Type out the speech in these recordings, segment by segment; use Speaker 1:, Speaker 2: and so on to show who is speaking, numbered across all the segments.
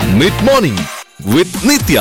Speaker 1: Mid morning with Nithya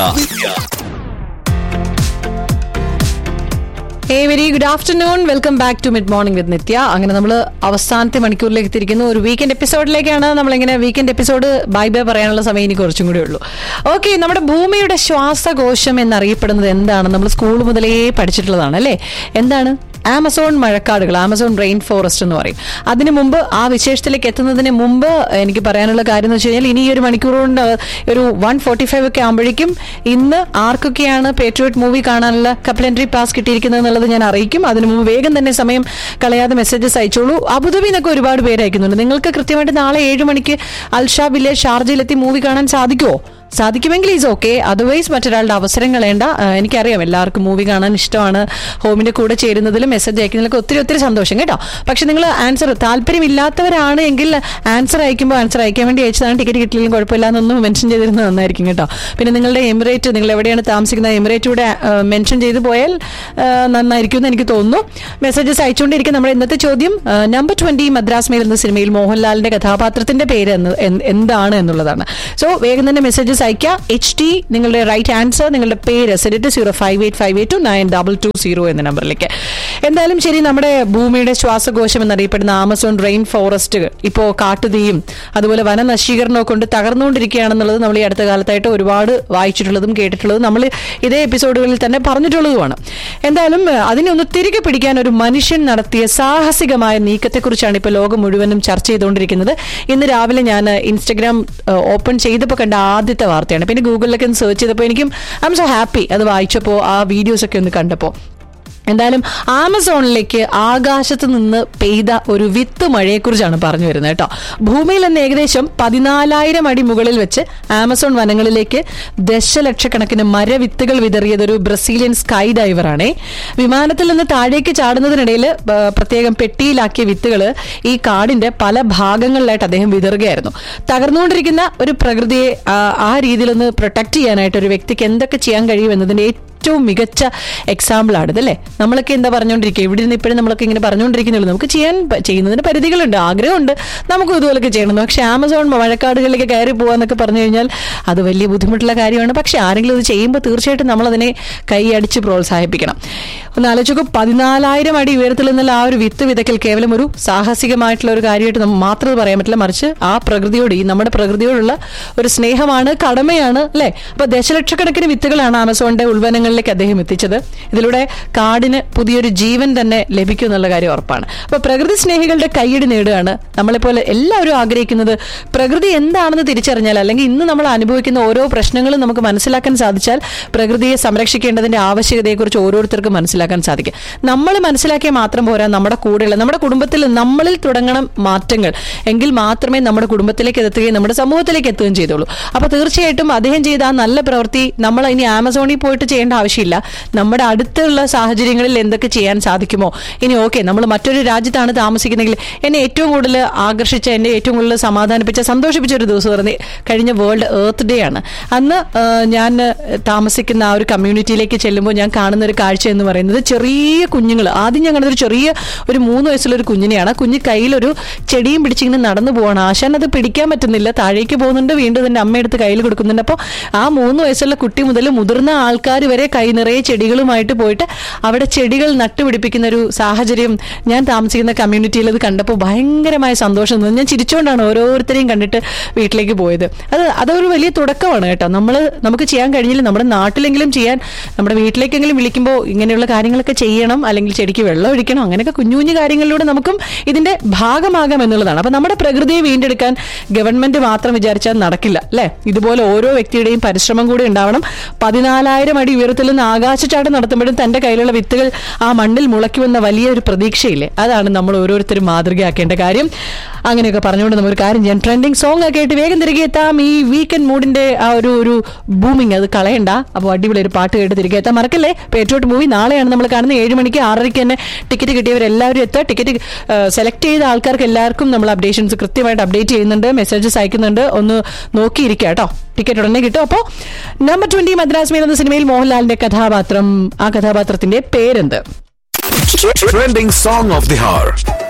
Speaker 2: a very good afternoon welcome back to mid morning with Nithya അങ്ങനെ നമ്മൾ അവസാനത്തെ മണിക്കൂറിലേക്ക് എത്തിയിരിക്കുന്നു ഒരു വീക്കെൻഡ് എപ്പിസോഡിലേക്കാണ് നമ്മളിങ്ങനെ വീക്കെൻഡ് എപ്പിസോഡ് ബൈ ബൈ പറയാനുള്ള സമയം ഇനി കുറച്ചും കൂടി ഉള്ളൂ ഓക്കെ നമ്മുടെ ഭൂമിയുടെ ശ്വാസകോശം എന്നറിയപ്പെടുന്നത് എന്താണ് നമ്മൾ സ്കൂൾ മുതലേ പഠിച്ചിട്ടുള്ളതാണ് അല്ലേ എന്താണ് ആമസോൺ മഴക്കാടുകൾ ആമസോൺ റെയിൻ ഫോറസ്റ്റ് എന്ന് പറയും അതിനു മുമ്പ് ആ വിശേഷത്തിലേക്ക് എത്തുന്നതിന് മുമ്പ് എനിക്ക് പറയാനുള്ള കാര്യം എന്ന് വെച്ച് കഴിഞ്ഞാൽ ഇനി ഈ ഒരു മണിക്കൂർ കൊണ്ട് ഒരു വൺ ഫോർട്ടി ഫൈവ് ഒക്കെ ആകുമ്പോഴേക്കും ഇന്ന് ആർക്കൊക്കെയാണ് പേട്രിയോട്ട് മൂവി കാണാനുള്ള കപ്ലൻട്രി പാസ് കിട്ടിയിരിക്കുന്നത് എന്നുള്ളത് ഞാൻ അറിയിക്കും അതിനു മുമ്പ് വേഗം തന്നെ സമയം കളയാതെ മെസ്സേജസ് അയച്ചോളൂ അബുദാബി എന്നൊക്കെ ഒരുപാട് പേര് അയക്കുന്നുണ്ട് നിങ്ങൾക്ക് കൃത്യമായിട്ട് നാളെ ഏഴ് മണിക്ക് അൽഷാ വില്ലേജ് ഷാർജയിലെത്തി മൂവി കാണാൻ സാധിക്കുമോ സാധിക്കുമെങ്കിൽ ഈസ് ഓക്കെ അതർവൈസ് മറ്റൊരാളുടെ അവസരം കളയേണ്ട ആ, എനിക്കറിയാം എല്ലാവർക്കും മൂവി കാണാൻ ഇഷ്ടമാണ് ഹോമിന്റെ കൂടെ ചേരുന്നതിലും മെസ്സേജ് അയക്കുന്നതിലൊക്കെ ഒത്തിരി ഒത്തിരി സന്തോഷം കേട്ടോ പക്ഷെ നിങ്ങൾ ആൻസർ താല്പര്യമില്ലാത്തവരാണ് എങ്കിൽ ആൻസർ അയക്കുമ്പോൾ ആൻസർ അയക്കാൻ വേണ്ടി അയച്ചതാണ് ടിക്കറ്റ് കിട്ടിയില്ലെങ്കിൽ കുഴപ്പമില്ല എന്നൊന്നും മെൻഷൻ ചെയ്തിരുന്നത് നന്നായിരിക്കും കേട്ടോ പിന്നെ നിങ്ങളുടെ എമിറേറ്റ് നിങ്ങൾ എവിടെയാണ് താമസിക്കുന്നത് എമിറേറ്റ് കൂടെ മെൻഷൻ ചെയ്തു പോയാൽ ആ, നന്നായിരിക്കും എന്ന് എനിക്ക് തോന്നുന്നു മെസ്സേജസ് അയച്ചുകൊണ്ടിരിക്കും നമ്മുടെ ഇന്നത്തെ ചോദ്യം നമ്പർ ട്വന്റി മദ്രാസ് മെയിൽ എന്ന സിനിമയിൽ മോഹൻലാലിന്റെ കഥാപാത്രത്തിന്റെ പേര് എന്ന് എന്ത് എന്താണ് എന്നുള്ളതാണ് സോ വേഗം തന്നെ മെസ്സേജസ് അയക്കുക എച്ച് ടി നിങ്ങളുടെ റൈറ്റ് ആൻസർ നിങ്ങളുടെ പേര് സെഡിറ്റ് zero five eight five eight two nine double two zero എന്ന നമ്പറിലേക്ക് എന്തായാലും ശരി നമ്മുടെ ഭൂമിയുടെ ശ്വാസകോശം എന്നറിയപ്പെടുന്ന ആമസോൺ റെയിൻ ഫോറസ്റ്റ് ഇപ്പോൾ കാട്ടുതീയും അതുപോലെ വനനശീകരണവും കൊണ്ട് തകർന്നുകൊണ്ടിരിക്കുകയാണെന്നുള്ളത് നമ്മൾ ഈ അടുത്ത കാലത്തായിട്ട് ഒരുപാട് വായിച്ചിട്ടുള്ളതും കേട്ടിട്ടുള്ളതും നമ്മൾ ഇതേ എപ്പിസോഡുകളിൽ തന്നെ പറഞ്ഞിട്ടുള്ളതുമാണ് എന്തായാലും ഏഹ്, അതിനെ ഒന്ന് തിരികെ പിടിക്കാൻ ഒരു മനുഷ്യൻ നടത്തിയ സാഹസികമായ നീക്കത്തെക്കുറിച്ചാണ് ഇപ്പോൾ ലോകം മുഴുവനും ചർച്ച ചെയ്തുകൊണ്ടിരിക്കുന്നത് ഇന്ന് രാവിലെ ഞാൻ ഇൻസ്റ്റഗ്രാം ഓപ്പൺ ചെയ്തപ്പോൾ കണ്ട ആദ്യത്തെ വാർത്തയാണ് പിന്നെ ഗൂഗിളിലൊക്കെ ഒന്ന് സെർച്ച് ചെയ്തപ്പോൾ എനിക്കും ഐ എം സോ ഹാപ്പി അത് വായിച്ചപ്പോൾ ആ വീഡിയോസ് ഒക്കെ ഒന്ന് കണ്ടപ്പോൾ എന്തായാലും ആമസോണിലേക്ക് ആകാശത്ത് നിന്ന് പെയ്ത ഒരു വിത്ത് മഴയെക്കുറിച്ചാണ് പറഞ്ഞു വരുന്നത് കേട്ടോ ഭൂമിയിൽ നിന്ന് ഏകദേശം പതിനാലായിരം അടി മുകളിൽ വെച്ച് ആമസോൺ വനങ്ങളിലേക്ക് ദശലക്ഷക്കണക്കിന് മരവിത്തുകൾ വിതറിയത് ഒരു ബ്രസീലിയൻ സ്കൈ ഡൈവറാണേ വിമാനത്തിൽ നിന്ന് താഴേക്ക് ചാടുന്നതിനിടയിൽ ആ, പ്രത്യേകം പെട്ടിയിലാക്കിയ വിത്തുകൾ ഈ കാടിന്റെ പല ഭാഗങ്ങളിലായിട്ട് അദ്ദേഹം വിതറുകയായിരുന്നു തകർന്നുകൊണ്ടിരിക്കുന്ന ഒരു പ്രകൃതിയെ ആ, ആ രീതിയിലൊന്ന് പ്രൊട്ടക്ട് ചെയ്യാനായിട്ട് ഒരു വ്യക്തിക്ക് എന്തൊക്കെ ചെയ്യാൻ കഴിയും എന്നതിന്റെ ഏറ്റവും മികച്ച എക്സാമ്പിൾ ആണ് ഇതല്ലേ നമ്മളൊക്കെ എന്താ പറഞ്ഞുകൊണ്ടിരിക്കുക ഇവിടെ നിന്ന് ഇപ്പോഴും നമ്മളൊക്കെ ഇങ്ങനെ പറഞ്ഞുകൊണ്ടിരിക്കുന്നുള്ളൂ നമുക്ക് ചെയ്യാൻ പ- ചെയ്യുന്നതിന് പരിധികളുണ്ട് ആഗ്രഹമുണ്ട് നമുക്ക് ഇതുപോലൊക്കെ ചെയ്യണം പക്ഷെ ആമസോൺ മഴക്കാടുകളിലേക്ക് കയറി പോകാന്നൊക്കെ പറഞ്ഞു കഴിഞ്ഞാൽ അത് വലിയ ബുദ്ധിമുട്ടുള്ള കാര്യമാണ് പക്ഷെ ആരെങ്കിലും ഇത് ചെയ്യുമ്പോൾ തീർച്ചയായിട്ടും നമ്മൾ അതിനെ കൈയടിച്ച് പ്രോത്സാഹിപ്പിക്കണം ഒന്ന് ആലോചിക്കും പതിനാലായിരം അടി ഉയരത്തിൽ നിന്നുള്ള ആ ഒരു വിത്ത് വിതക്കൽ കേവലം ഒരു സാഹസികമായിട്ടുള്ള ഒരു കാര്യമായിട്ട് നമുക്ക് മാത്രം ഇത് പറയാൻ പറ്റില്ല മറിച്ച് ആ പ്രകൃതിയോട് ഈ നമ്മുടെ പ്രകൃതിയോടുള്ള ഒരു സ്നേഹമാണ് കടമയാണ് അല്ലെ അപ്പൊ ദശലക്ഷക്കണക്കിന് വിത്തുകളാണ് ആമസോണിന്റെ ഉൾവനങ്ങളിലേക്ക് അദ്ദേഹം എത്തിച്ചത് ഇതിലൂടെ കാടിന് പുതിയൊരു ജീവൻ തന്നെ ലഭിക്കും എന്നുള്ള കാര്യം ഉറപ്പാണ് അപ്പൊ പ്രകൃതി സ്നേഹികളുടെ കൈയടി നേടുകയാണ് നമ്മളെപ്പോലെ എല്ലാവരും ആഗ്രഹിക്കുന്നത് പ്രകൃതി എന്താണെന്ന് തിരിച്ചറിഞ്ഞാൽ അല്ലെങ്കിൽ ഇന്ന് നമ്മൾ അനുഭവിക്കുന്ന ഓരോ പ്രശ്നങ്ങളും നമുക്ക് മനസ്സിലാക്കാൻ സാധിച്ചാൽ പ്രകൃതിയെ സംരക്ഷിക്കേണ്ടതിന്റെ ആവശ്യകതയെക്കുറിച്ച് ഓരോരുത്തർക്കും മനസ്സിലാക്കാൻ സാധിക്കും നമ്മൾ മനസ്സിലാക്കിയാൽ മാത്രം പോരാ നമ്മുടെ കൂടെയുള്ള നമ്മുടെ കുടുംബത്തിൽ നമ്മളിൽ തുടങ്ങണം മാറ്റങ്ങൾ എങ്കിൽ മാത്രമേ നമ്മുടെ കുടുംബത്തിലേക്ക് എത്തുകയും നമ്മുടെ സമൂഹത്തിലേക്ക് എത്തുകയും ചെയ്തുള്ളൂ അപ്പൊ തീർച്ചയായിട്ടും അദ്ദേഹം ചെയ്ത ആ നല്ല പ്രവൃത്തി നമ്മൾ ഇനി ആമസോണിൽ പോയിട്ട് ചെയ്യേണ്ട ആവശ്യമില്ല നമ്മുടെ അടുത്തുള്ള സാഹചര്യങ്ങളിൽ എന്തൊക്കെ ചെയ്യാൻ സാധിക്കുമോ ഇനി ഓക്കെ നമ്മൾ മറ്റൊരു രാജ്യത്താണ് താമസിക്കുന്നെങ്കിൽ എന്നെ ഏറ്റവും കൂടുതൽ ആകർഷിച്ച എന്നെ ഏറ്റവും കൂടുതൽ സമാധാനിപ്പിച്ച സന്തോഷിപ്പിച്ച ഒരു ദിവസം പറഞ്ഞ് കഴിഞ്ഞ വേൾഡ് എർത്ത് ഡേ ആണ് അന്ന് ആ, ഞാൻ താമസിക്കുന്ന ആ ഒരു കമ്മ്യൂണിറ്റിയിലേക്ക് ചെല്ലുമ്പോൾ ഞാൻ കാണുന്ന ഒരു കാഴ്ച എന്ന് പറയുന്നത് ചെറിയ കുഞ്ഞുങ്ങൾ ആദ്യം ഞാൻ കണ്ടത് ഒരു ചെറിയ ഒരു മൂന്ന് വയസ്സുള്ള ഒരു കുഞ്ഞിനെയാണ് ആ കുഞ്ഞ് കയ്യിലൊരു ചെടിയും പിടിച്ചിങ്ങനെ നടന്നു പോവാണ് ആശാൻ അത് പിടിക്കാൻ പറ്റുന്നില്ല താഴേക്ക് പോകുന്നുണ്ട് വീണ്ടും തന്നെ അമ്മയെടുത്ത് കയ്യിൽ കൊടുക്കുന്നുണ്ട് അപ്പോൾ ആ മൂന്ന് വയസ്സുള്ള കുട്ടി മുതൽ മുതിർന്ന ആൾക്കാർ വരെ കൈ നിറയെ ചെടികളുമായിട്ട് പോയിട്ട് അവിടെ ചെടികൾ നട്ടുപിടിപ്പിക്കുന്ന ഒരു സാഹചര്യം ഞാൻ താമസിക്കുന്ന കമ്മ്യൂണിറ്റിയിൽ അത് കണ്ടപ്പോൾ ഭയങ്കരമായ സന്തോഷം തോന്നി ഞാൻ ചിരിച്ചുകൊണ്ടാണ് ഓരോരുത്തരെയും കണ്ടിട്ട് വീട്ടിലേക്ക് പോയത് അത് അതൊരു വലിയ തുടക്കമാണ് കേട്ടോ നമ്മൾ നമുക്ക് ചെയ്യാൻ കഴിഞ്ഞില്ല നമ്മുടെ നാട്ടിലെങ്കിലും ചെയ്യാൻ നമ്മുടെ വീട്ടിലേക്കെങ്കിലും വിളിക്കുമ്പോൾ ഇങ്ങനെയുള്ള കാര്യങ്ങളൊക്കെ ചെയ്യണം അല്ലെങ്കിൽ ചെടിക്ക് വെള്ളം ഒഴിക്കണം അങ്ങനെയൊക്കെ കുഞ്ഞു കുഞ്ഞു കാര്യങ്ങളിലൂടെ നമുക്കും ഇതിന്റെ ഭാഗമാകാം എന്നുള്ളതാണ് അപ്പൊ നമ്മുടെ പ്രകൃതിയെ വീണ്ടെടുക്കാൻ ഗവൺമെന്റ് മാത്രം വിചാരിച്ചാൽ നടക്കില്ല അല്ലെ ഇതുപോലെ ഓരോ വ്യക്തിയുടെയും പരിശ്രമം കൂടി ഉണ്ടാവണം പതിനാലായിരം അടി ഉയരത്തിൽ നിന്ന് ആകാശച്ചാട്ടം നടത്തുമ്പോഴും തന്റെ കയ്യിലുള്ള വിത്തുകൾ ആ മണ്ണിൽ മുളയ്ക്കുമെന്ന വലിയൊരു പ്രതീക്ഷയില്ലേ അതാണ് നമ്മൾ ഓരോരുത്തരും മാതൃകയാക്കേണ്ട കാര്യം അങ്ങനെയൊക്കെ പറഞ്ഞുകൊണ്ട് നമുക്കൊരു കാര്യം ചെയ്യാൻ ട്രെൻഡിങ് സോങ് ഒക്കെ ആയിട്ട് വേഗം തിരികെ എത്താം ഈ വീക്കെൻഡ് മൂഡിന്റെ ആ ഒരു ഒരു ബൂമിങ് അത് കളയണ്ട അപ്പോൾ അടിപൊളി ഒരു പാട്ട് കേട്ട് തിരികെ എത്താം മറക്കല്ലേ പേട്രോട്ട് മൂവി നാളെയാണ് നമ്മൾ കാണുന്നത് ഏഴ് മണിക്ക് ആറരയ്ക്ക് തന്നെ ടിക്കറ്റ് കിട്ടിയവരെല്ലാവരും എത്തുക ടിക്കറ്റ് സെലക്ട് ചെയ്ത ആൾക്കാർക്ക് എല്ലാവർക്കും നമ്മൾ അപ്ഡേഷൻസ് കൃത്യമായിട്ട് അപ്ഡേറ്റ് ചെയ്യുന്നുണ്ട് മെസ്സേജസ് അയക്കുന്നുണ്ട് ഒന്ന് നോക്കിയിരിക്കുക കേട്ടോ ടിക്കറ്റ് ഉടനെ കിട്ടും അപ്പോൾ നമ്പർ ട്വന്റി മദ്രാസ് മെയിൽ എന്ന സിനിമയിൽ മോഹൻലാലിന്റെ കഥാപാത്രം ആ കഥാപാത്രത്തിന്റെ പേരെന്ത്
Speaker 1: Trending song of the hour.